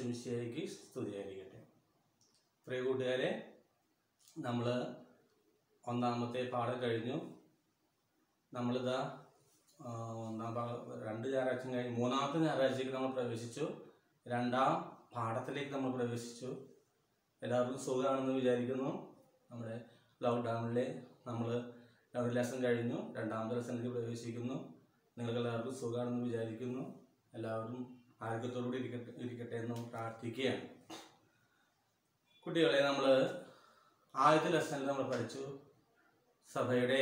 ഈശോമിശിയായിക്ക് സ്തുതിയായിരിക്കട്ടെ പ്രിയ കൂട്ടുകാരെ നമ്മൾ ഒന്നാമത്തെ പാഠം കഴിഞ്ഞു നമ്മളിതാ ആ, ഒന്നാം പാ രണ്ട് ഞായറാഴ്ച കഴിഞ്ഞ് മൂന്നാമത്തെ ഞായറാഴ്ചയ്ക്ക് നമ്മൾ പ്രവേശിച്ചു രണ്ടാം പാഠത്തിലേക്ക് നമ്മൾ പ്രവേശിച്ചു എല്ലാവർക്കും സുഖമാണെന്ന് വിചാരിക്കുന്നു നമ്മുടെ ലോക്ക്ഡൗണിലെ നമ്മൾ ഒരു ലെസൺ കഴിഞ്ഞു രണ്ടാമത്തെ ലെസണിലേക്ക് പ്രവേശിക്കുന്നു നിങ്ങൾക്ക് എല്ലാവർക്കും സുഖമാണെന്ന് വിചാരിക്കുന്നു എല്ലാവരും ആരോഗ്യത്തോടുകൂടി ഇരിക്കട്ടെ ഇരിക്കട്ടെ എന്ന് പ്രാർത്ഥിക്കുകയാണ് കുട്ടികളെ നമ്മൾ ആദ്യത്തെ ലെസണിൽ നമ്മൾ പഠിച്ചു സഭയുടെ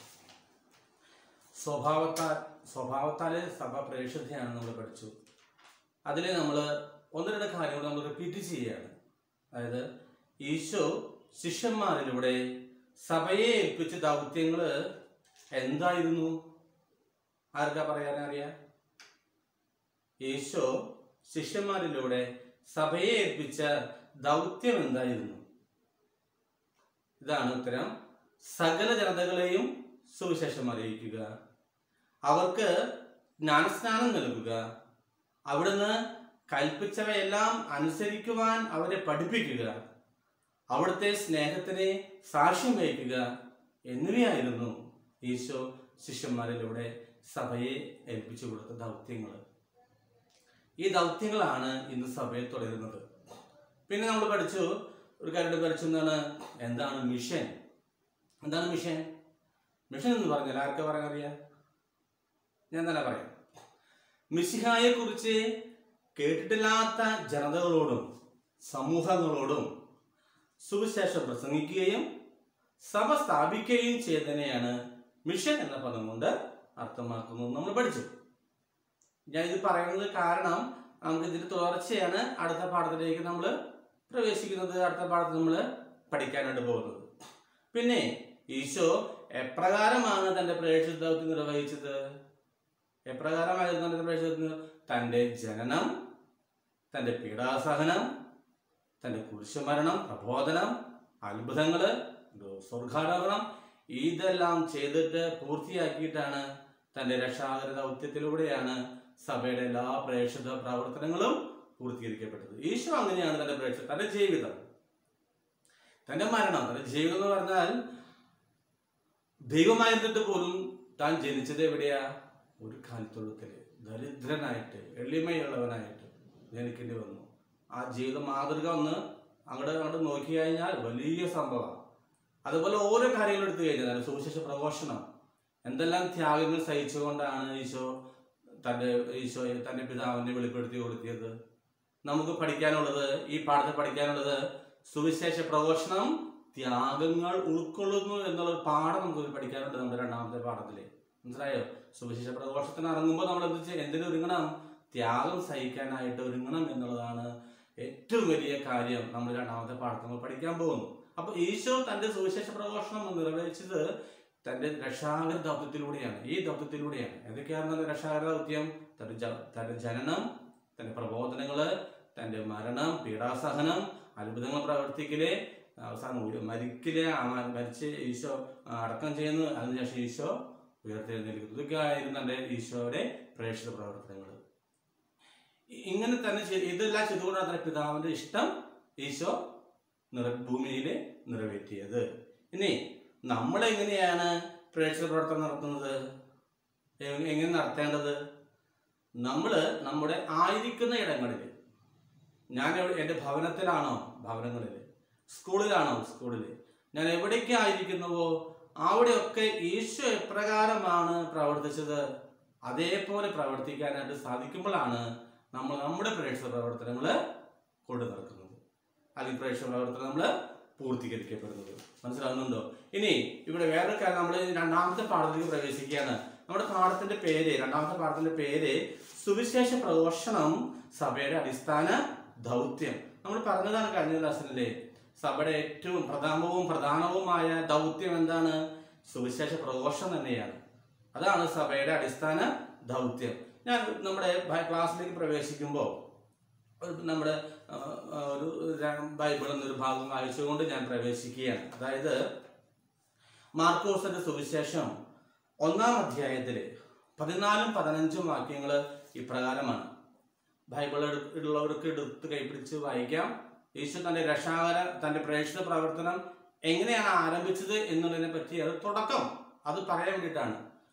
സ്വഭാവത്താൽ സ്വഭാവത്താലെ സഭ പ്രേക്ഷിതയാണ് നമ്മൾ പഠിച്ചു അതിൽ നമ്മൾ ഒന്ന് രണ്ട് കാര്യങ്ങൾ നമ്മൾ റിപ്പീറ്റ് ചെയ്യുകയാണ് അതായത് ഈശോ ശിഷ്യന്മാരിലൂടെ സഭയെ ഏൽപ്പിച്ച ദൗത്യങ്ങൾ എന്തായിരുന്നു ആർക്കാ പറയാനറിയാം യേശോ ശിഷ്യന്മാരിലൂടെ സഭയെ ഏൽപ്പിച്ച ദൗത്യം എന്തായിരുന്നു ഇതാണ് ഉത്തരം സകല ജനതകളെയും സുവിശേഷം അറിയിക്കുക അവർക്ക് ജ്ഞാനസ്നാനം നൽകുക അവിടുന്ന് കൽപ്പിച്ചവയെല്ലാം അനുസരിക്കുവാൻ അവരെ പഠിപ്പിക്കുക അവിടുത്തെ സ്നേഹത്തിന് സാക്ഷ്യം വഹിക്കുക എന്നിവയായിരുന്നു ഈശോ ശിഷ്യന്മാരിലൂടെ സഭയെ ഏൽപ്പിച്ചു കൊടുത്ത ദൗത്യങ്ങൾ ഈ ദൗത്യങ്ങളാണ് ഇന്ന് സഭയിൽ തുടരുന്നത് പിന്നെ നമ്മൾ പഠിച്ചു ഒരു കാര്യം പഠിച്ചു എന്താണ് എന്താണ് മിഷൻ എന്താണ് മിഷൻ മിഷൻ എന്ന് പറഞ്ഞാൽ ആർക്കെ പറയാൻ അറിയാം ഞാൻ തന്നെ പറയാം മിശിഹായെ കുറിച്ച് കേട്ടിട്ടില്ലാത്ത ജനതകളോടും സമൂഹങ്ങളോടും സുവിശേഷം പ്രസംഗിക്കുകയും സഭ സ്ഥാപിക്കുകയും ചെയ്തതിനെയാണ് മിഷൻ എന്ന പദം കൊണ്ട് അർത്ഥമാക്കുന്നത് നമ്മൾ പഠിച്ചു ഞാൻ ഇത് പറയുന്നത് കാരണം നമുക്ക് ഇതിന്റെ തുടർച്ചയാണ് അടുത്ത പാഠത്തിലേക്ക് നമ്മൾ പ്രവേശിക്കുന്നത് അടുത്ത പാഠത്തിൽ നമ്മൾ പഠിക്കാനായിട്ട് പോകുന്നത് പിന്നെ ഈശോ എപ്രകാരമാണ് തന്റെ പ്രേക്ഷിത ദൗത്യം നിർവഹിച്ചത് എപ്രകാരമായിരുന്നു തന്റെ പ്രേക്ഷിത തന്റെ ജനനം തന്റെ പീഡാസഹനം തന്റെ കുരിശുമരണം പ്രബോധനം അത്ഭുതങ്ങള് സ്വർഗാരോഹണം ഇതെല്ലാം ചെയ്തിട്ട് പൂർത്തിയാക്കിയിട്ടാണ് തന്റെ രക്ഷാകര ദൗത്യത്തിലൂടെയാണ് സഭയുടെ എല്ലാ പ്രേക്ഷിത പ്രവർത്തനങ്ങളും പൂർത്തീകരിക്കപ്പെട്ടത് ഈശോ അങ്ങനെയാണ് തന്റെ പ്രേക്ഷിത തന്റെ ജീവിതം തന്റെ മരണം തന്റെ ജീവിതം എന്ന് പറഞ്ഞാൽ ദൈവമായിരുന്നിട്ട് പോലും താൻ ജനിച്ചത് എവിടെയാ ഒരു കാലത്തൊഴുക്കല് ദരിദ്രനായിട്ട് എളിമയുള്ളവനായിട്ട് ജനിക്കേണ്ടി വന്നു ആ ജീവിത മാതൃക ഒന്ന് അങ്ങോട്ട് അങ്ങോട്ട് നോക്കി കഴിഞ്ഞാൽ വലിയ സംഭവമാണ് അതുപോലെ ഓരോ കാര്യങ്ങൾ എടുത്തു കഴിഞ്ഞാൽ സുവിശേഷ പ്രഘോഷണം എന്തെല്ലാം ത്യാഗങ്ങൾ സഹിച്ചുകൊണ്ടാണ് ഈശോ തൻ്റെ ഈശോയെ തൻ്റെ പിതാവിനെ വെളിപ്പെടുത്തി കൊടുത്തിയത് നമുക്ക് പഠിക്കാനുള്ളത് ഈ പാഠത്തിൽ പഠിക്കാനുള്ളത് സുവിശേഷ പ്രഘോഷണം ത്യാഗങ്ങൾ ഉൾക്കൊള്ളുന്നു എന്നുള്ള ഒരു പാഠം നമുക്ക് പഠിക്കാനുണ്ട് നമ്മുടെ രണ്ടാമത്തെ പാഠത്തില് മനസ്സിലായോ സുവിശേഷ പ്രഘോഷത്തിന് ഇറങ്ങുമ്പോൾ നമ്മൾ എന്ത് ചെയ്യ- എന്തിനു ഒരുങ്ങണം ത്യാഗം സഹിക്കാനായിട്ട് ഒരുങ്ങണം എന്നുള്ളതാണ് ഏറ്റവും വലിയ കാര്യം നമ്മൾ രണ്ടാമത്തെ പാഠത്തിൽ നമ്മൾ പഠിക്കാൻ പോകുന്നു അപ്പൊ ഈശോ തന്റെ സുവിശേഷ പ്രഘോഷണം നിർവഹിച്ചത് തന്റെ രക്ഷാകര ദൗത്യത്തിലൂടെയാണ് ഈ ദൗത്യത്തിലൂടെയാണ് എന്തൊക്കെയാണ് തന്റെ രക്ഷാകര ദൗത്യം തന്റെ ജ- തന്റെ ജനനം തന്റെ പ്രബോധനങ്ങള് തന്റെ മരണം പീഡാസഹനം അത്ഭുതങ്ങൾ പ്രവർത്തിക്കല് അവസാനം ഒരു മരിക്കല് ആ മ- മരിച്ച് ഈശോ ആ, അടക്കം ചെയ്യുന്നു അതിനുശേഷം ഈശോ ഉയർത്തെഴുന്നേൽക്കുന്നു ഇതൊക്കെ ആയിരുന്നു തന്റെ ഈശോയുടെ പ്രേക്ഷിത പ്രവർത്തനങ്ങൾ ഇ- ഇങ്ങനെ തന്നെ ചെയ്ത് ഇതെല്ലാം ചെയ്തുകൊണ്ടാണ് തന്റെ പിതാവിന്റെ ഇഷ്ടം ഈശോ നിറ ഭൂമിയിൽ നിറവേറ്റിയത് ഇനി നമ്മൾ എങ്ങനെയാണ് പ്രേക്ഷക പ്രവർത്തനം നടത്തുന്നത് എ- എങ്ങനെ നടത്തേണ്ടത് നമ്മൾ നമ്മുടെ ആയിരിക്കുന്ന ഇടങ്ങളിൽ ഞാൻ എവിടെ- എൻ്റെ ഭവനത്തിലാണോ ഭവനങ്ങളിൽ സ്കൂളിലാണോ സ്കൂളിൽ ഞാൻ എവിടേക്ക് ആയിരിക്കുന്നുവോ അവിടെയൊക്കെ ഈശോ എപ്രകാരമാണ് പ്രവർത്തിച്ചത് അതേപോലെ പ്രവർത്തിക്കാനായിട്ട് സാധിക്കുമ്പോഴാണ് നമ്മൾ നമ്മുടെ പ്രേക്ഷക പ്രവർത്തനങ്ങൾ കൊണ്ടു നടക്കുന്നത് അല്ലെങ്കിൽ പ്രേക്ഷക പ്രവർത്തനം നമ്മൾ പൂർത്തീകരിക്കപ്പെടുന്നത് മനസ്സിലാവുന്നുണ്ടോ ഇനി ഇവിടെ വേറൊരു കാര്യം നമ്മൾ രണ്ടാമത്തെ പാഠത്തിലേക്ക് പ്രവേശിക്കുകയാണ് നമ്മുടെ പാഠത്തിന്റെ പേര് രണ്ടാമത്തെ പാഠത്തിന്റെ പേര് സുവിശേഷ പ്രഘോഷണം സഭയുടെ അടിസ്ഥാന ദൗത്യം നമ്മൾ പറഞ്ഞതാണ് കഴിഞ്ഞ ക്ലാസ്സിലെ സഭയുടെ ഏറ്റവും പ്രധാനവും പ്രധാനവുമായ ദൗത്യം എന്താണ് സുവിശേഷ പ്രഘോഷണം തന്നെയാണ് അതാണ് സഭയുടെ അടിസ്ഥാന ദൗത്യം ഞാൻ നമ്മുടെ ബ- ക്ലാസ്സിലേക്ക് പ്രവേശിക്കുമ്പോൾ ഒരു നമ്മുടെ ആ, ആ, ഒരു ര- ബൈബിൾ എന്നൊരു ഭാഗം വായിച്ചുകൊണ്ട് ഞാൻ പ്രവേശിക്കുകയാണ് അതായത് മാർക്കോസിന്റെ സുവിശേഷം ഒന്നാം അധ്യായത്തില് പതിനാലും പതിനഞ്ചും വാക്യങ്ങൾ ഇപ്രകാരമാണ് ബൈബിൾ എടു- ഉള്ളവർക്ക് എടുത്ത് കൈപിടിച്ച് വായിക്കാം യേശു തന്റെ രക്ഷാകര തന്റെ പ്രേക്ഷിത പ്രവർത്തനം എങ്ങനെയാണ് ആരംഭിച്ചത് എന്നുള്ളതിനെ പറ്റി അത് തുടക്കം അത് പറയാൻ വേണ്ടിയിട്ടാണ്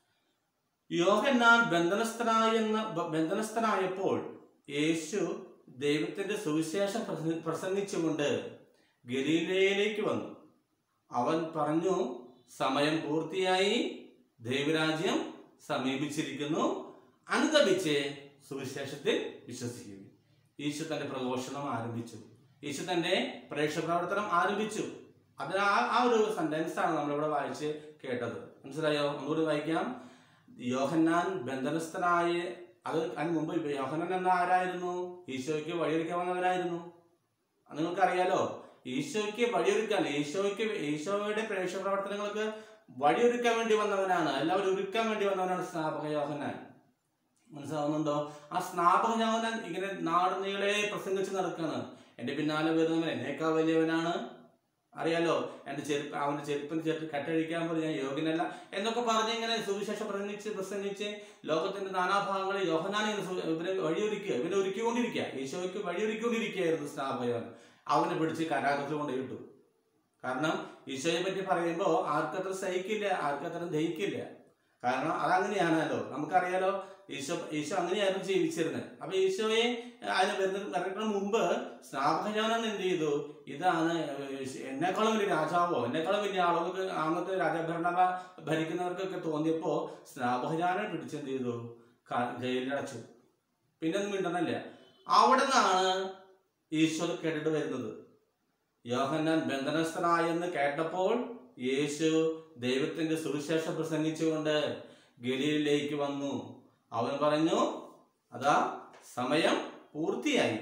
യോഹന്നാൻ ബന്ധനസ്ഥനായെന്ന് ബ- ബന്ധനസ്ഥനായപ്പോൾ യേശു ദൈവത്തിന്റെ സുവിശേഷം പ്രസംഗി- പ്രസംഗിച്ചുകൊണ്ട് ഗലീലയിലേക്ക് വന്നു അവൻ പറഞ്ഞു സമയം പൂർത്തിയായി ദൈവരാജ്യം സമീപിച്ചിരിക്കുന്നു അനുദപിച്ച് സുവിശേഷത്തിൽ വിശ്വസിക്കുന്നു യേശു തന്റെ പ്രഘോഷണം ആരംഭിച്ചു യേശു തന്റെ പ്രേക്ഷക പ്രവർത്തനം ആരംഭിച്ചു അതിന് ആ ആ ഒരു സെന്റൻസ് ആണ് നമ്മളിവിടെ വായിച്ച് കേട്ടത് മനസ്സിലായോ ഒന്നുകൂടി വായിക്കാം യോഹന്നാൻ ബന്ധനസ്ഥനായ അത് അതിന് മുമ്പ് യോഹന്നാൻ എന്ന ആരായിരുന്നു ഈശോയ്ക്ക് വഴിയൊരുക്കാൻ വന്നവനായിരുന്നു അത് നിങ്ങൾക്കറിയാലോ ഈശോയ്ക്ക് വഴിയൊരുക്കാൻ ഈശോയ്ക്ക് ഈശോയുടെ പ്രേക്ഷക പ്രവർത്തനങ്ങൾക്ക് വഴിയൊരുക്കാൻ വേണ്ടി വന്നവനാണ് എല്ലാവരും ഒരുക്കാൻ വേണ്ടി വന്നവനാണ് സ്നാപക യോഹന്നാൻ മനസ്സിലാവുന്നുണ്ടോ ആ സ്നാപക യോഹന്നാൻ ഇങ്ങനെ നാട് നീളെ പ്രസംഗിച്ച് നടക്കാണ് എന്റെ പിന്നാലെ വരുന്നവൻ എന്നേക്കാൾ വലിയവനാണ് അറിയാലോ എന്റെ ചെരുപ്പ് അവന്റെ ചെരുപ്പിന് ചെരുപ്പ് കെട്ടഴിക്കാൻ പോലും ഞാൻ യോഗ്യനല്ല എന്നൊക്കെ പറഞ്ഞ് ഇങ്ങനെ സുവിശേഷം പ്രസംഗിച്ച് പ്രസംഗിച്ച് ലോകത്തിന്റെ നാനാഭാഗങ്ങളിൽ യോഹനാനെ ഇങ്ങനെ സു- ഇവരെ വഴിയൊരുക്കുക ഇവരെ ഒരുക്കിക്കൊണ്ടിരിക്കുക ഈശോയ്ക്ക് വഴിയൊരുക്കിക്കൊണ്ടിരിക്കുകയായിരുന്നു സ്നാപകൻ അവനെ പിടിച്ച് കരാകത്തിൽ കൊണ്ട് ഇട്ടു കാരണം ഈശോയെ പറ്റി പറയുമ്പോൾ ആർക്കത്ര സഹിക്കില്ല ആർക്കത്ര ദഹിക്കില്ല കാരണം അതങ്ങനെയാണല്ലോ നമുക്കറിയാലോ ഈശോ ഈശോ അങ്ങനെയായിരുന്നു ജീവിച്ചിരുന്നത് അപ്പൊ ഈശോയെ അതിന് വരുന്ന വരക്കുന്ന മുമ്പ് സ്നാപകജാനൻ എന്ത് ചെയ്തു ഇതാണ് എന്നെക്കാളും വലിയ രാജാവോ എന്നെക്കാളും വലിയ ആളുകൾക്ക് അന്നത്തെ രാജഭരണ ഭരിക്കുന്നവർക്കൊക്കെ തോന്നിയപ്പോ സ്നാപകജാനൻ പിടിച്ചെന്ത് ചെയ്തു ക- ജയിലിലടച്ചു പിന്നെ ഒന്നും മിണ്ടണല്ല അവിടെ നിന്നാണ് ഈശോ കേട്ടിട്ട് വരുന്നത് യോഹന്നാൻ ബന്ധനസ്ഥനായെന്ന് കേട്ടപ്പോൾ യേശു ദൈവത്തിന്റെ സുവിശേഷം പ്രസംഗിച്ചുകൊണ്ട് ഗലീലിലേക്ക് വന്നു അവൻ പറഞ്ഞു അതാ സമയം പൂർത്തിയായി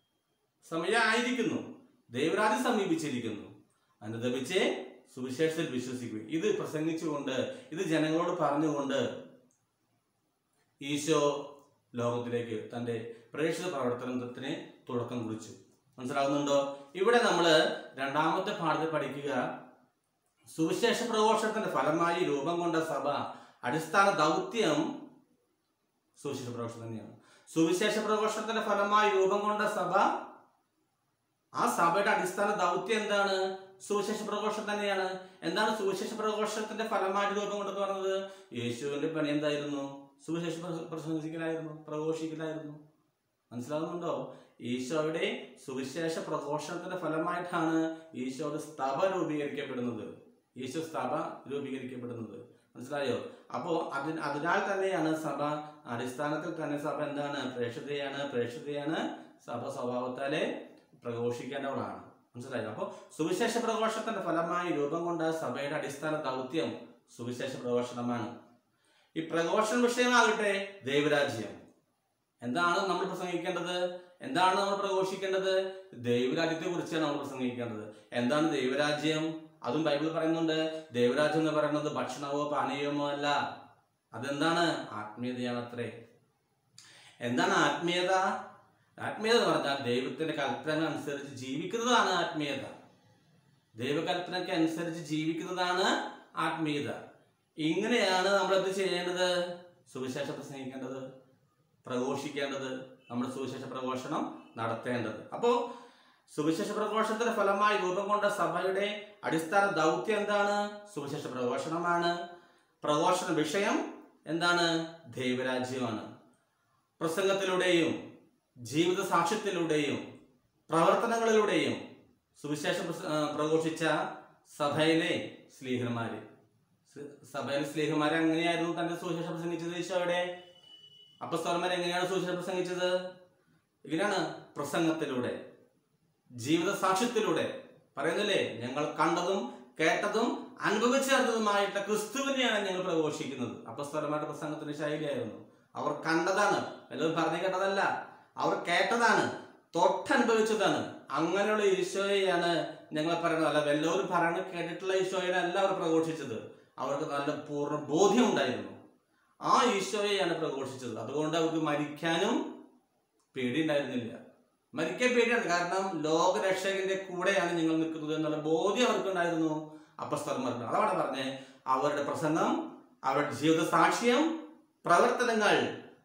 സമയം ആയിരിക്കുന്നു ദൈവരാജ്യം സമീപിച്ചിരിക്കുന്നു അനുദപിച്ച് സുവിശേഷത്തിൽ വിശ്വസിക്കുക ഇത് പ്രസംഗിച്ചുകൊണ്ട് ഇത് ജനങ്ങളോട് പറഞ്ഞുകൊണ്ട് ഈശോ ലോകത്തിലേക്ക് തന്റെ പ്രേക്ഷിത പ്രവർത്തനത്തിന് തുടക്കം കുറിച്ചു മനസ്സിലാകുന്നുണ്ടോ ഇവിടെ നമ്മൾ രണ്ടാമത്തെ പാഠത്തിൽ പഠിക്കുക സുവിശേഷ പ്രഘോഷത്തിന്റെ ഫലമായി രൂപം കൊണ്ട സഭ അടിസ്ഥാന ദൗത്യം സുവിശേഷ പ്രഘോഷം തന്നെയാണ് സുവിശേഷ പ്രഘോഷത്തിന്റെ ഫലമായി രൂപം കൊണ്ട സഭ ആ സഭയുടെ അടിസ്ഥാന ദൗത്യം എന്താണ് സുവിശേഷ പ്രഘോഷം തന്നെയാണ് എന്താണ് സുവിശേഷ പ്രഘോഷത്തിന്റെ ഫലമായിട്ട് രൂപം കൊണ്ടെന്ന് പറഞ്ഞത് യേശുവിന്റെ പണി എന്തായിരുന്നു സുവിശേഷ പ്ര- പ്രസംഗിക്കലായിരുന്നു പ്രഘോഷിക്കലായിരുന്നു മനസ്സിലാകുന്നുണ്ടോ ഈശോയുടെ സുവിശേഷ പ്രഘോഷണത്തിന്റെ ഫലമായിട്ടാണ് ഈശോയുടെ സ്തഭ രൂപീകരിക്കപ്പെടുന്നത് ഈശോ സ്തഭ രൂപീകരിക്കപ്പെടുന്നത് മനസ്സിലായോ അപ്പോ അതിന് അതിനാൽ തന്നെയാണ് സഭ അടിസ്ഥാനത്തിൽ തന്നെ സഭ എന്താണ് പ്രേക്ഷിതയാണ് പ്രേക്ഷിതയാണ് സഭ സ്വഭാവത്താലെ പ്രഘോഷിക്കേണ്ടവളാണ് മനസ്സിലായോ അപ്പോൾ സുവിശേഷ പ്രഘോഷത്തിന്റെ ഫലമായി രൂപം കൊണ്ട സഭയുടെ അടിസ്ഥാന ദൗത്യം സുവിശേഷ പ്രഘോഷണമാണ് ഈ പ്രഘോഷണ വിഷയമാകട്ടെ ദൈവരാജ്യം എന്താണ് നമ്മൾ പ്രസംഗിക്കേണ്ടത് എന്താണ് നമ്മൾ പ്രഘോഷിക്കേണ്ടത് ദൈവരാജ്യത്തെ കുറിച്ചാണ് നമ്മൾ പ്രസംഗിക്കേണ്ടത് എന്താണ് ദൈവരാജ്യം അതും ബൈബിൾ പറയുന്നുണ്ട് ദൈവരാജ്യം എന്ന് പറയുന്നത് ഭക്ഷണമോ പാനീയമോ അല്ല അതെന്താണ് ആത്മീയതയാണ് അത്രേ എന്താണ് ആത്മീയത ആത്മീയത എന്ന് പറഞ്ഞാൽ ദൈവത്തിന്റെ കൽപ്പന അനുസരിച്ച് ജീവിക്കുന്നതാണ് ആത്മീയത ദൈവകൽപ്പനയ്ക്ക് അനുസരിച്ച് ജീവിക്കുന്നതാണ് ആത്മീയത ഇങ്ങനെയാണ് നമ്മൾ എന്ത് ചെയ്യേണ്ടത് സുവിശേഷം പ്രസംഗിക്കേണ്ടത് പ്രഘോഷിക്കേണ്ടത് നമ്മുടെ സുവിശേഷ പ്രഘോഷണം നടത്തേണ്ടത് അപ്പോൾ സുവിശേഷ പ്രഘോഷത്തിന്റെ ഫലമായി രൂപം കൊണ്ട സഭയുടെ അടിസ്ഥാന ദൗത്യം എന്താണ് സുവിശേഷ പ്രഘോഷണമാണ് പ്രഘോഷണ വിഷയം എന്താണ് ദൈവരാജ്യമാണ് പ്രസംഗത്തിലൂടെയും ജീവിത സാക്ഷ്യത്തിലൂടെയും പ്രവർത്തനങ്ങളിലൂടെയും സുവിശേഷം പ്രസ- ആ, പ്രഘോഷിച്ച സഭയിലെ സ്ലീഹന്മാര് സ് സഭയിലെ സ്ലീഹന്മാരെ എങ്ങനെയായിരുന്നു തന്റെ സുവിശേഷം പ്രസംഗിച്ചത് ഈശോയുടെ അപ്പസ്തോലന്മാർ എങ്ങനെയാണ് സുവിശേഷം പ്രസംഗിച്ചത് ഇങ്ങനെയാണ് പ്രസംഗത്തിലൂടെ ജീവിത സാക്ഷ്യത്തിലൂടെ പറയുന്നില്ലേ ഞങ്ങൾ കണ്ടതും കേട്ടതും അനുഭവിച്ചറിഞ്ഞതുമായിട്ട് ക്രിസ്തുവിനെയാണ് ഞങ്ങൾ പ്രഘോഷിക്കുന്നത് അപ്പസ്തോലന്മാരുടെ പ്രസംഗത്തിന്റെ ശൈലിയായിരുന്നു അവർ കണ്ടതാണ് എല്ലാവരും പറഞ്ഞു കേട്ടതല്ല അവർ കേട്ടതാണ് തൊട്ടനുഭവിച്ചതാണ് അങ്ങനെയുള്ള ഈശോയെയാണ് ഞങ്ങൾ പറയുന്നത് അല്ല എല്ലാവരും പറയുന്നത് കേട്ടിട്ടുള്ള ഈശോയെ അല്ല അവർ പ്രഘോഷിച്ചത് അവർക്ക് നല്ല പൂർണ്ണ ബോധ്യം ഉണ്ടായിരുന്നു ആ ഈശോയെയാണ് പ്രഘോഷിച്ചത് അതുകൊണ്ട് അവർക്ക് മരിക്കാനും പേടിയുണ്ടായിരുന്നില്ല മരിക്കാൻ പേടിയാണ് കാരണം ലോകരക്ഷകന്റെ കൂടെയാണ് ഞങ്ങൾ നിൽക്കുന്നത് എന്നുള്ള ബോധ്യം അവർക്കുണ്ടായിരുന്നു അപ്പസ്തലന്മാർക്ക് അതവിടെ പറഞ്ഞേ അവരുടെ പ്രസംഗം അവരുടെ ജീവിത സാക്ഷ്യം പ്രവർത്തനങ്ങൾ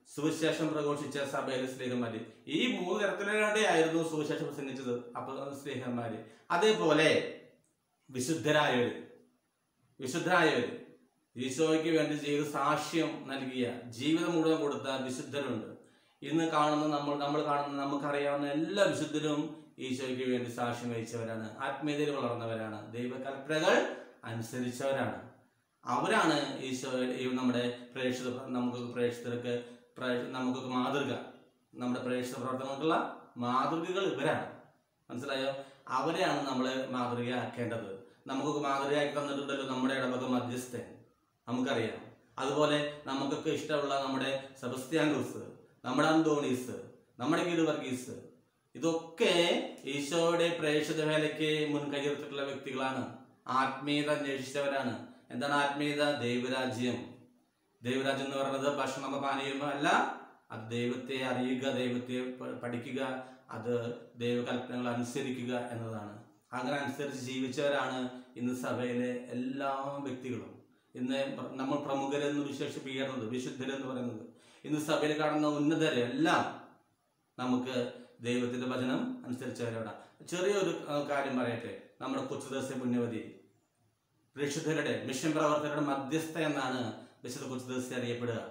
സുവിശേഷം പ്രഘോഷിച്ച സഭയിലെ സ്ത്രീഹന്മാര് ഈ മൂന്ന് തരത്തിലൂടെ ആയിരുന്നു സുവിശേഷം പ്രസംഗിച്ചത് അപ്പൊ സ്ത്രീഹന്മാര് അതേപോലെ വിശുദ്ധരായവര് വിശുദ്ധരായവര് ഈശോയ്ക്ക് വേണ്ടി ചെയ്ത് സാക്ഷ്യം നൽകിയ ജീവിതം മുഴുവൻ കൊടുത്ത വിശുദ്ധരുണ്ട് ഇന്ന് കാണുന്ന നമ്മൾ നമ്മൾ കാണുന്ന നമുക്കറിയാവുന്ന എല്ലാ വിശുദ്ധരും ഈശോയ്ക്ക് വേണ്ടി സാക്ഷ്യം വഹിച്ചവരാണ് ആത്മീയതയിൽ വളർന്നവരാണ് ദൈവകൽപ്പനകൾ അനുസരിച്ചവരാണ് അവരാണ് ഈശോ ഈ നമ്മുടെ പ്രേക്ഷിത നമുക്ക് പ്രേക്ഷിതർക്ക് പ്രേ- നമുക്കൊക്കെ മാതൃക നമ്മുടെ പ്രേക്ഷിത പ്രവർത്തനങ്ങൾക്കുള്ള മാതൃകകൾ ഇവരാണ് മനസ്സിലായോ അവരെയാണ് നമ്മൾ മാതൃകയാക്കേണ്ടത് നമുക്കൊക്കെ മാതൃകയാക്കി തന്നിട്ടുണ്ടല്ലോ നമ്മുടെ ഇടവക മധ്യസ്ഥൻ നമുക്കറിയാം അതുപോലെ നമുക്കൊക്കെ ഇഷ്ടമുള്ള നമ്മുടെ സെബസ്ത്യാനൂസ് നമ്മുടെ അന്തോണീസ് നമ്മുടെ ഗീഡ് വർഗീസ് ഇതൊക്കെ ഈശോയുടെ പ്രേക്ഷിത വേലയ്ക്ക് മുൻകൈ എടുത്തിട്ടുള്ള വ്യക്തികളാണ് ആത്മീയത അന്വേഷിച്ചവരാണ് എന്താണ് ആത്മീയത ദൈവരാജ്യം ദൈവരാജ്യം എന്ന് പറയുന്നത് ഭക്ഷണമോ പാനീയമോ അല്ല അത് ദൈവത്തെ അറിയുക ദൈവത്തെ പ- പഠിക്കുക അത് ദൈവകൽപ്പനകൾ അനുസരിക്കുക എന്നതാണ് അങ്ങനെ അനുസരിച്ച് ജീവിച്ചവരാണ് ഇന്ന് സഭയിലെ എല്ലാ വ്യക്തികളും ഇന്ന് പ്ര- നമ്മൾ പ്രമുഖരെന്ന് വിശേഷിപ്പിക്കുന്നത് വിശുദ്ധരെന്ന് പറയുന്നത് ഇന്ന് സഭയിൽ കാണുന്ന ഉന്നതരെ എല്ലാം നമുക്ക് ദൈവത്തിന്റെ വചനം അനുസരിച്ചവരോടാ ചെറിയൊരു ആ, കാര്യം പറയട്ടെ നമ്മുടെ കൊച്ചുദാസ്യ പുണ്യവതി പ്രേക്ഷിതരുടെ മിഷൻ പ്രവർത്തകരുടെ മധ്യസ്ഥ എന്നാണ് വിശുദ്ധ കൊച്ചുദാസ്യ അറിയപ്പെടുക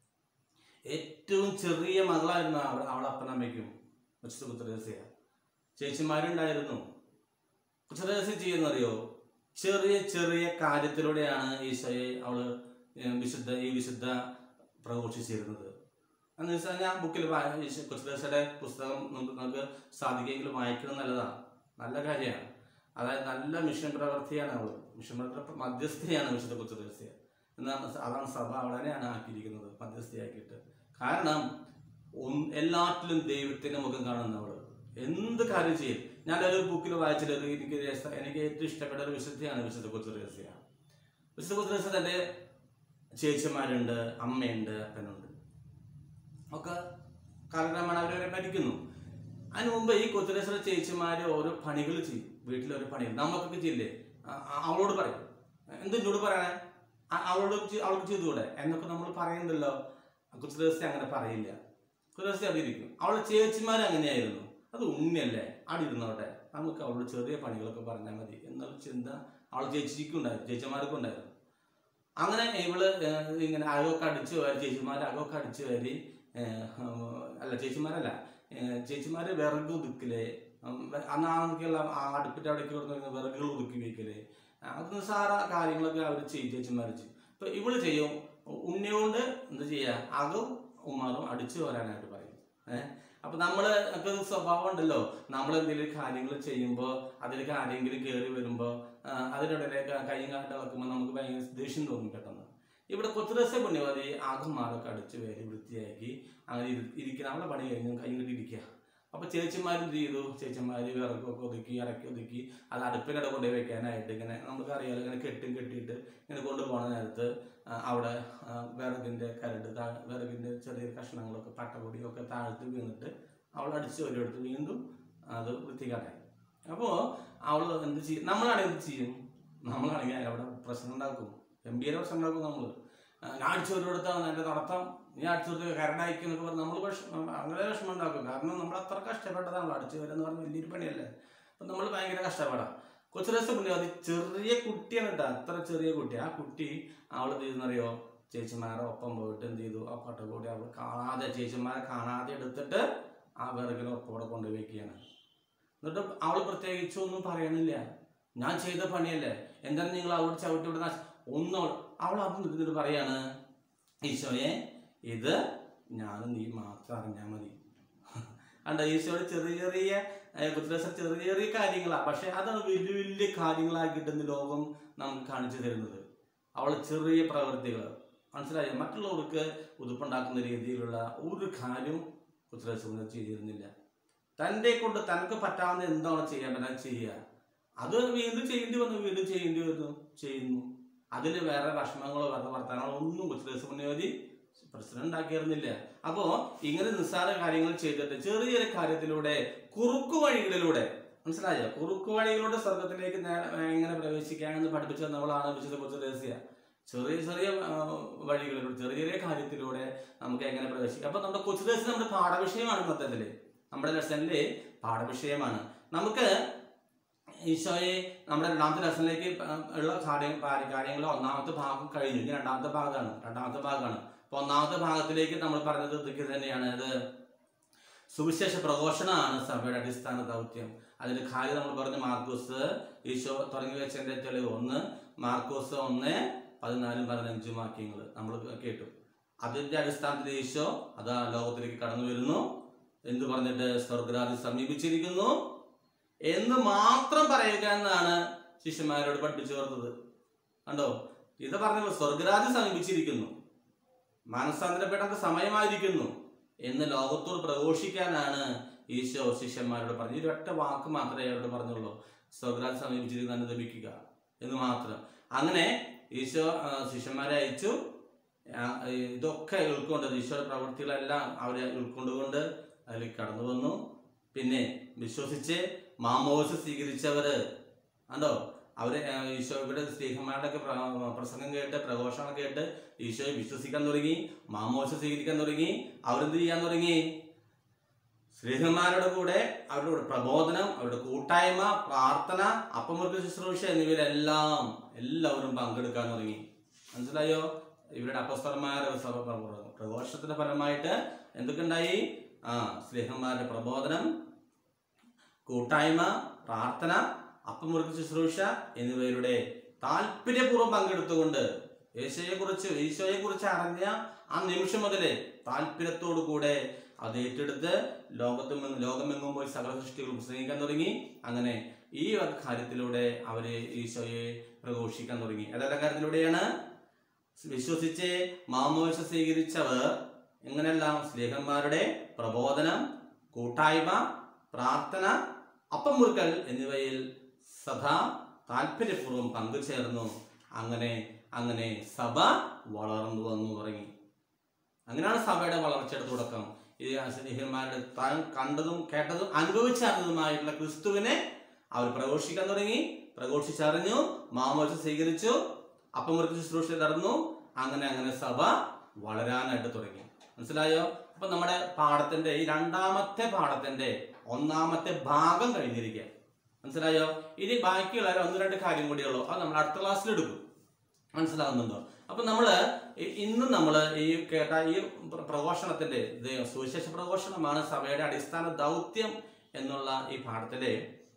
ഏറ്റവും ചെറിയ മകളായിരുന്നു അവൾ അവളെ അപ്പനമ്മയ്ക്കും വിശുദ്ധ കൊച്ചുദാസ്യ ചേച്ചിമാരുണ്ടായിരുന്നു കൊച്ചുദാസ്യ ചെയ്യുന്നറിയോ ചെറിയ ചെറിയ കാര്യത്തിലൂടെയാണ് ഈശോയെ അവള് ഏ, വിശുദ്ധ ഈ വിശുദ്ധ പ്രഘോഷിച്ചിരുന്നത് എന്ന് വെച്ചാൽ ഞാൻ ബുക്കിൽ കൊച്ചുദാസയുടെ പുസ്തകം നമുക്ക് നമുക്ക് സാധിക്കുമെങ്കിൽ വായിക്കുന്നത് നല്ലതാണ് നല്ല കാര്യമാണ് അതായത് നല്ല മിഷൻ പ്രവർത്തിയാണ് അവള് മിഷൻ പ്രവർത്തന മധ്യസ്ഥയാണ് വിശുദ്ധ കൊച്ചുദാസ്യ എന്നാണ് സ- അതാണ് സഭ അവളെയാണ് ആക്കിയിരിക്കുന്നത് മധ്യസ്ഥയാക്കിയിട്ട് കാരണം ഒന്ന് എല്ലാറ്റിലും ദൈവത്തിന്റെ മുഖം കാണുന്നവള് എന്ത് കാര്യം ചെയ്യും ഞാൻ ഒരു ബുക്കിൽ വായിച്ചിട്ട് ഒരു എനിക്ക് രസ- എനിക്ക് ഏറ്റവും ഇഷ്ടപ്പെട്ട ഒരു വിശുദ്ധിയാണ് വിശുദ്ധ കൊച്ചുദാസ്യ വിശുദ്ധ കൊച്ചുദാസ്യ തന്റെ ചേച്ചിമാരുണ്ട് അമ്മയുണ്ട് അപ്പനുണ്ട് ഒക്കെ കാലക്രമേണ അവരവരെ ഭരിക്കുന്നു അതിന് മുമ്പ് ഈ കൊച്ചുരേശ്വര ചേച്ചിമാര് ഓരോ പണികൾ ചെയ്യും വീട്ടിൽ ഓരോ പണികൾ നമുക്കൊക്കെ ചെയ്യില്ലേ ആ- ആ- അവളോട് പറയും എന്ത് എന്നോട് പറയണേ ആ- അവളോട് ചെ- അവൾക്ക് ചെയ്തുകൂടെ എന്നൊക്കെ നമ്മൾ പറയുന്നുണ്ടല്ലോ കൊച്ചുരേശ്വര അങ്ങനെ പറയില്ല കൊച്ചുരേശ്വര അവിടെ ഇരിക്കും അവളെ ചേച്ചിമാർ അങ്ങനെയായിരുന്നു അത് ഉണ്ണിയല്ലേ അവിടെ ഇരുന്നോട്ടെ നമുക്ക് അവളോട് ചെറിയ പണികളൊക്കെ പറഞ്ഞാൽ മതി എന്നുള്ള ചിന്ത അവളെ ചേച്ചിക്കും ഉണ്ടായിരുന്നു ചേച്ചിമാർക്കും ഉണ്ടായിരുന്നു അങ്ങനെ ഇവള് ഏഹ്, ഇങ്ങനെ അകമൊക്കെ അടിച്ചു വാരി ചേച്ചിമാർ അകമൊക്കെ അടിച്ചു വാരി ഏഹ്, അല്ല ചേച്ചിമാരല്ല ഏഹ്, ചേച്ചിമാര് വിറക് ഒതുക്കല് ഉം, അന്ന് ആണെങ്കിലുള്ള അടുപ്പിന്റെ അവിടേക്ക് കൊടുക്കുന്ന വിറകുകൾ ഒതുക്കി വെക്കല് അത് നിസ്സാര കാര്യങ്ങളൊക്കെ അവർ ചെയ്യും ചേച്ചിമാർ ചെയ്യും ഇപ്പൊ ഇവള് ചെയ്യും ഉണ്ണിയോണ്ട് എന്ത് ചെയ്യാ അകവും ഉമ്മാറും അടിച്ചു വരാനായിട്ട് പറയും ഏഹ് അപ്പൊ നമ്മള് ഒക്കെ ഒരു സ്വഭാവം ഉണ്ടല്ലോ നമ്മൾ എന്തെങ്കിലും കാര്യങ്ങൾ ചെയ്യുമ്പോൾ അതിലേക്ക് ആരെങ്കിലും കയറി വരുമ്പോൾ അതിനിടയിലേക്ക് കൈയും കാട്ട വെക്കുമ്പോൾ നമുക്ക് ഭയങ്കര ദേഷ്യം തോന്നും പെട്ടെന്ന് ഇവിടെ കൊച്ചുരസ പുണ്യവതി ആകുമാരൊക്കെ അടിച്ച് വേരി വൃത്തിയാക്കി അങ്ങനെ ഇരി- ഇരിക്കുന്ന അവളെ പണി കഴിഞ്ഞ് കൈ കെട്ടി ഇരിക്കുക അപ്പൊ ചേച്ചിമാർ എന്ത് ചെയ്തു ചേച്ചിമാര് വിറകൊക്കെ ഒതുക്കി ഇറക്കി ഒതുക്കി അത് അടുപ്പിനിട കൊണ്ടുപോയി വെക്കാനായിട്ട് ഇങ്ങനെ നമുക്ക് അറിയാലോ ഇങ്ങനെ കെട്ടും കെട്ടിയിട്ട് ഇങ്ങനെ കൊണ്ടുപോകുന്ന നേരത്ത് ആ, അവിടെ ആ, വിറകിന്റെ കരട് താ- വിറകിന്റെ ചെറിയ കഷ്ണങ്ങളൊക്കെ പട്ടപൊടിയൊക്കെ താഴ്ത്ത് വീണിട്ട് അവൾ അടിച്ച് ഒരിടത്ത് വീണ്ടും അത് വൃത്തികേടായി അപ്പോൾ അവൾ എന്ത് ചെയ്യും നമ്മളാണെങ്കിൽ എന്ത് ചെയ്യും നമ്മളാണെങ്കിൽ അവിടെ പ്രശ്നം ഉണ്ടാക്കും ഗംഭീര പ്രശ്നം ഉണ്ടാക്കും നമ്മൾ ഞാൻ അടിച്ചു ഒരിടത്താണ് എൻ്റെ നടത്തം നീ അടിച്ചു കൊടുത്ത് കരടായിക്ക് എന്നൊക്കെ പറഞ്ഞ് നമ്മൾ വിഷമം അങ്ങനെ വിഷമം ഉണ്ടാക്കും കാരണം നമ്മൾ അത്ര കഷ്ടപ്പെട്ടതാണല്ലോ അടിച്ചു വരെന്ന് പറഞ്ഞ വലിയൊരു പണിയല്ലേ അപ്പം നമ്മൾ ഭയങ്കര കഷ്ടപ്പെടാം കൊച്ചു രസം പുള്ളി അത് ചെറിയ കുട്ടിയാണ് കേട്ടോ അത്ര ചെറിയ കുട്ടി ആ കുട്ടി അവൾ എന്ത് ചെയ്തെന്നറിയോ ചേച്ചിമാരെ ഒപ്പം പോയിട്ട് എന്ത് ചെയ്തു ആ പട്ടക്കൂടി അവൾ കാണാതെ ചേച്ചിമാരെ കാണാതെ എടുത്തിട്ട് ആ വിറകിന് ഒപ്പം കൂടെ കൊണ്ടുപോയി വെക്കുകയാണ് എന്നിട്ട് അവൾ പ്രത്യേകിച്ച് ഒന്നും പറയണില്ല ഞാൻ ചെയ്ത പണിയല്ലേ എന്താണ് നിങ്ങൾ അവിടെ ചവിട്ടി വിടുന്ന ഒന്നും അവൾ- അവൾ അത് നിന്നിട്ട് പറയാണ് ഈശോയെ ഇത് ഞാനും നീ മാത്രം അറിഞ്ഞാൽ മതി അണ്ട ഈശോയുടെ ചെറിയ ചെറിയ കുത്തിരസ ചെറിയ ചെറിയ കാര്യങ്ങളാണ് പക്ഷെ അതാണ് വലിയ വലിയ കാര്യങ്ങളാക്കിയിട്ട് ഇന്ന് ലോകം നമുക്ക് കാണിച്ചു തരുന്നത് അവൾ ചെറിയ പ്രവൃത്തികൾ മനസ്സിലായോ മറ്റുള്ളവർക്ക് ഉതുപ്പുണ്ടാക്കുന്ന രീതിയിലുള്ള ഒരു കാര്യവും കുത്തിരസ ചെയ്തിരുന്നില്ല തൻ്റെ കൊണ്ട് തനക്ക് പറ്റാവുന്ന എന്താണ് ചെയ്യാൻ പറ്റാൻ ചെയ്യുക അത് വീണ്ടും ചെയ്യേണ്ടി വന്നു വീണ്ടും ചെയ്യേണ്ടി വന്നു ചെയ്യുന്നു അതിൽ വേറെ വിഷമങ്ങളോ വേറെ വർത്തമാനങ്ങളോ ഒന്നും കൊച്ചു മുന്നേതി പ്രശ്നം ഉണ്ടാക്കിയിരുന്നില്ല അപ്പോ ഇങ്ങനെ നിസ്സാര കാര്യങ്ങൾ ചെയ്തിട്ട് ചെറിയ ചെറിയ കാര്യത്തിലൂടെ കുറുക്കു വഴികളിലൂടെ മനസ്സിലായോ കുറുക്കു വഴികളിലൂടെ സ്വർഗത്തിലേക്ക് നേ- എങ്ങനെ പ്രവേശിക്കാമെന്ന് പഠിപ്പിച്ചു തന്നവളാണ് വിശുദ്ധ കൊച്ചു ദേശീയ ചെറിയ ചെറിയ ആ, വഴികളിലൂടെ ചെറിയ ചെറിയ കാര്യത്തിലൂടെ നമുക്ക് എങ്ങനെ പ്രവേശിക്കാം അപ്പൊ നമ്മുടെ കൊച്ചു ദേശം നമ്മുടെ പാഠവിഷയമാണ് മൊത്തത്തില് നമ്മുടെ ലെസണില് പാഠവിഷയമാണ് നമുക്ക് ഈശോയെ നമ്മുടെ രണ്ടാമത്തെ ലെസണിലേക്ക് ഉള്ള കാര്യ കാര്യങ്ങൾ ഒന്നാമത്തെ ഭാഗം കഴിഞ്ഞു ഇനി രണ്ടാമത്തെ ഭാഗമാണ് രണ്ടാമത്തെ ഭാഗമാണ് അപ്പൊ ഒന്നാമത്തെ ഭാഗത്തിലേക്ക് നമ്മൾ പറഞ്ഞത് ഇതൊക്കെ തന്നെയാണ് ഇത് സുവിശേഷ പ്രഘോഷണമാണ് സഭയുടെ അടിസ്ഥാന ദൗത്യം അതിന്റെ കാര്യം നമ്മൾ പറഞ്ഞു മാർക്കോസ് ഈശോ തുടങ്ങി വെച്ചതിന്റെ തെളിവ് ഒന്ന് മാർക്കോസ് ഒന്ന് പതിനാലും പതിനഞ്ചും വാക്യങ്ങൾ നമ്മൾ കേട്ടു അതിന്റെ അടിസ്ഥാനത്തിൽ ഈശോ അതാ ലോകത്തിലേക്ക് കടന്നു വരുന്നു എന്ത് പറഞ്ഞിട്ട് സ്വർഗരാജ് സമീപിച്ചിരിക്കുന്നു എന്ന് മാത്രം പറയുക എന്നാണ് ശിഷ്യന്മാരോട് പഠിപ്പിച്ചു കൊടുത്തത് കണ്ടോ ഇത് പറഞ്ഞപ്പോൾ സ്വർഗരാജ് സമീപിച്ചിരിക്കുന്നു മാനസാന്തരപ്പെട്ട സമയമായിരിക്കുന്നു എന്ന് ലോകത്തോട് പ്രഘോഷിക്കാനാണ് ഈശോ ശിഷ്യന്മാരോട് പറഞ്ഞു ഈ ഒറ്റ വാക്ക് മാത്രമേ അയാളോട് പറഞ്ഞുള്ളൂ സ്വർഗരാജ് സമീപിച്ചിരിക്കുന്ന അനുദമിക്കുക എന്ന് മാത്രം അങ്ങനെ ഈശോ ആ, ശിഷ്യന്മാരെ അയച്ചു ആ, ഇതൊക്കെ ഉൾക്കൊണ്ട് ഈശോയുടെ പ്രവൃത്തികളെല്ലാം അവരെ ഉൾക്കൊണ്ടുകൊണ്ട് അതിൽ കടന്നു വന്നു പിന്നെ വിശ്വസിച്ച് മാമോസ് സ്വീകരിച്ചവര് കണ്ടോ അവര് ആ, ഈശോയുടെ സ്നേഹന്മാരുടെ ഒക്കെ പ്ര- പ്രസംഗം കേട്ട് പ്രഘോഷണം കേട്ട് ഈശോയെ വിശ്വസിക്കാൻ തുടങ്ങി മാമോശ സ്വീകരിക്കാൻ തുടങ്ങി അവരെന്ത് ചെയ്യാൻ തുടങ്ങി സ്നേഹന്മാരുടെ കൂടെ അവരുടെ കൂടെ പ്രബോധനം അവരുടെ കൂട്ടായ്മ പ്രാർത്ഥന അപ്പമുറുക്ക് ശുശ്രൂഷ എന്നിവയിലെല്ലാം എല്ലാവരും പങ്കെടുക്കാൻ തുടങ്ങി മനസ്സിലായോ ഇവരുടെ അപ്പസ്തലന്മാരുടെ സഭ പ്ര- പ്രഘോഷത്തിന്റെ ഫലമായിട്ട് എന്തൊക്കെ ഉണ്ടായി ആ സ്നേഹന്മാരുടെ പ്രബോധനം കൂട്ടായ്മ പ്രാർത്ഥന അപ്പമുറുക്ക് ശുശ്രൂഷ എന്നിവയുടെ താല്പര്യപൂർവ്വം പങ്കെടുത്തുകൊണ്ട് യേശോയെ കുറിച്ച് ഈശോയെ കുറിച്ച് അറിഞ്ഞ ആ നിമിഷം മുതലേ താല്പര്യത്തോടു കൂടെ അത് ഏറ്റെടുത്ത് ലോകത്തും ലോകമെങ്ങും പോയി സകല സൃഷ്ടികളും സ്നേഹിക്കാൻ തുടങ്ങി അങ്ങനെ ഈ വക കാര്യത്തിലൂടെ അവര് ഈശോയെ പ്രഘോഷിക്കാൻ തുടങ്ങി ഏതെല്ലാം കാര്യത്തിലൂടെയാണ് വിശ്വസിച്ച് മാമോശ സ്വീകരിച്ചവർ എങ്ങനെയെല്ലാം സ്നേഹന്മാരുടെ പ്രബോധനം കൂട്ടായ്മ പ്രാർത്ഥന അപ്പം മുറുക്കൽ എന്നിവയിൽ സദാ താല്പര്യപൂർവ്വം പങ്കുചേർന്നു അങ്ങനെ അങ്ങനെ സഭ വളർന്നു വന്നു തുടങ്ങി അങ്ങനെയാണ് സഭയുടെ വളർച്ചയുടെ തുടക്കം ഈ സ്നേഹിതന്മാരുടെ താൻ കണ്ടതും കേട്ടതും അനുഭവിച്ചറിഞ്ഞതുമായിട്ടുള്ള ക്രിസ്തുവിനെ അവർ പ്രഘോഷിക്കാൻ തുടങ്ങി പ്രഘോഷിച്ചറിഞ്ഞു മാമോച സ്വീകരിച്ചു അപ്പമുറുക്ക് ശുശ്രൂഷ നടന്നു അങ്ങനെ അങ്ങനെ സഭ വളരാനായിട്ട് തുടങ്ങി മനസ്സിലായോ അപ്പൊ നമ്മുടെ പാഠത്തിന്റെ ഈ രണ്ടാമത്തെ പാഠത്തിന്റെ ഒന്നാമത്തെ ഭാഗം കഴിഞ്ഞിരിക്കുക മനസ്സിലായോ ഇനി ബാക്കിയുള്ള ഒരു ഒന്ന് രണ്ട് കാര്യം കൂടിയുള്ളൂ അത് നമ്മൾ അടുത്ത ക്ലാസ്സിൽ എടുക്കും മനസ്സിലാവുന്നുണ്ടോ അപ്പൊ നമ്മള് ഇ- ഇന്ന് നമ്മള് ഈ കേട്ട ഈ പ്ര- പ്രഘോഷണത്തിന്റെ ഇത് സുവിശേഷ പ്രഘോഷണമാണ് സഭയുടെ അടിസ്ഥാന ദൗത്യം എന്നുള്ള ഈ പാഠത്തിലെ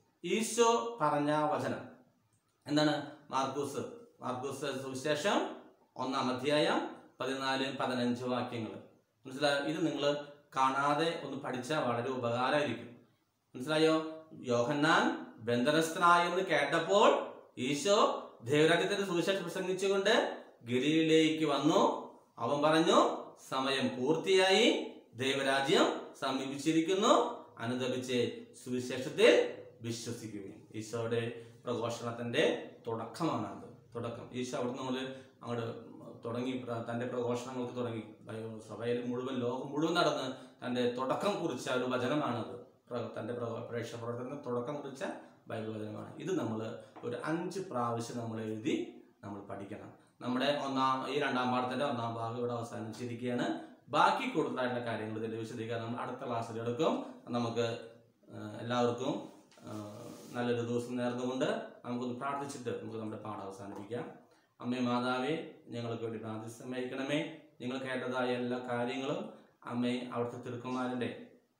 ഈശോ പറഞ്ഞ വചനം എന്താണ് മാർക്കൂസ് മാർക്കൂസ് സുവിശേഷം ഒന്നാം അധ്യായം പതിനാല് പതിനഞ്ച് വാക്യങ്ങൾ മനസ്സിലായോ ഇത് നിങ്ങൾ കാണാതെ ഒന്ന് പഠിച്ചാൽ വളരെ ഉപകാരമായിരിക്കും മനസ്സിലായോ യോഹന്നാൻ ബന്ധനസ്ഥനായെന്ന് കേട്ടപ്പോൾ ഈശോ ദേവരാജ്യത്തിന്റെ സുവിശേഷം പ്രസംഗിച്ചുകൊണ്ട് ഗലീലയിലേക്ക് വന്നു അവൻ പറഞ്ഞു സമയം പൂർത്തിയായി ദൈവരാജ്യം സമീപിച്ചിരിക്കുന്നു അനുദപിച്ച് സുവിശേഷത്തിൽ വിശ്വസിക്കുകയും ഈശോയുടെ പ്രഘോഷണത്തിന്റെ തുടക്കമാണ് അത് തുടക്കം ഈശോ അവിടുന്ന് മുതൽ അങ്ങോട്ട് തുടങ്ങി പ്ര- തന്റെ പ്രഘോഷണങ്ങൾക്ക് തുടങ്ങി ബൈ- സഭയിൽ മുഴുവൻ ലോകം മുഴുവൻ നടന്ന് തന്റെ തുടക്കം കുറിച്ച ഒരു വചനമാണത് പ്ര- തന്റെ പ്ര- പ്രേക്ഷക പ്രവർത്തനത്തിന് തുടക്കം കുറിച്ച ബൈബിൾ വചനമാണ് ഇത് നമ്മൾ ഒരു അഞ്ച് പ്രാവശ്യം നമ്മൾ എഴുതി നമ്മൾ പഠിക്കണം നമ്മുടെ ഒന്നാം ഈ രണ്ടാം പാഠത്തിന്റെ ഒന്നാം ഭാഗം ഇവിടെ അവസാനിച്ചിരിക്കുകയാണ് ബാക്കി കൂടുതലായിട്ടുള്ള കാര്യങ്ങൾ ഇതിന്റെ വിശദീകരണം നമ്മൾ അടുത്ത ക്ലാസ്സിൽ എടുക്കും നമുക്ക് ആ, എല്ലാവർക്കും ആ, നല്ലൊരു ദിവസം നേർന്നുകൊണ്ട് നമുക്കൊന്ന് പ്രാർത്ഥിച്ചിട്ട് നമുക്ക് നമ്മുടെ പാഠം അവസാനിപ്പിക്കാം അമ്മേ മാതാവേ ഞങ്ങൾക്ക് വേണ്ടി പ്രാർത്ഥിച്ച് സമ്മതിക്കണമേ നിങ്ങൾ കേട്ടതായ എല്ലാ കാര്യങ്ങളും അമ്മേ അവിടുത്തെ തിരുക്കുമാരൻ്റെ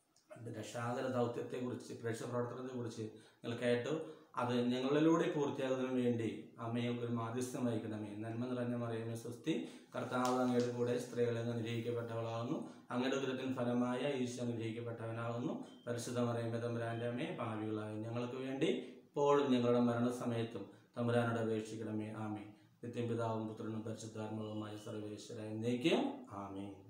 രക്ഷാകര ദൗത്യത്തെ കുറിച്ച് പ്രേക്ഷക പ്രവർത്തനത്തെ കുറിച്ച് നിങ്ങൾ കേട്ടു അത് ഞങ്ങളിലൂടെ പൂർത്തിയാകുന്നതിന് വേണ്ടി അമ്മയ്ക്ക് ഒരു മാധ്യസ്ഥം വഹിക്കണമേ നന്മ നിറഞ്ഞ മറിയമേ സ്വസ്തി കർത്താവ് അങ്ങയുടെ കൂടെ സ്ത്രീകളെ അനുഗ്രഹിക്കപ്പെട്ടവളാകുന്നു അങ്ങയുടെ ഉദരത്തിന് ഫലമായ ഈശോ അനുഗ്രഹിക്കപ്പെട്ടവനാകുന്നു പരിശുദ്ധ മറിയമ്മ തമ്പുരാൻ്റെ അമ്മേ ഭാവികളായി ഞങ്ങൾക്ക് വേണ്ടി ഇപ്പോഴും ഞങ്ങളുടെ മരണസമയത്തും തമ്പുരാനോട് അപേക്ഷിക്കണമേ ആമേ നിത്യം പിതാവും പുത്രനും പരിശുദ്ധാത്മാവുമായ സർവേശ്വര എന്നേക്കും ആമേ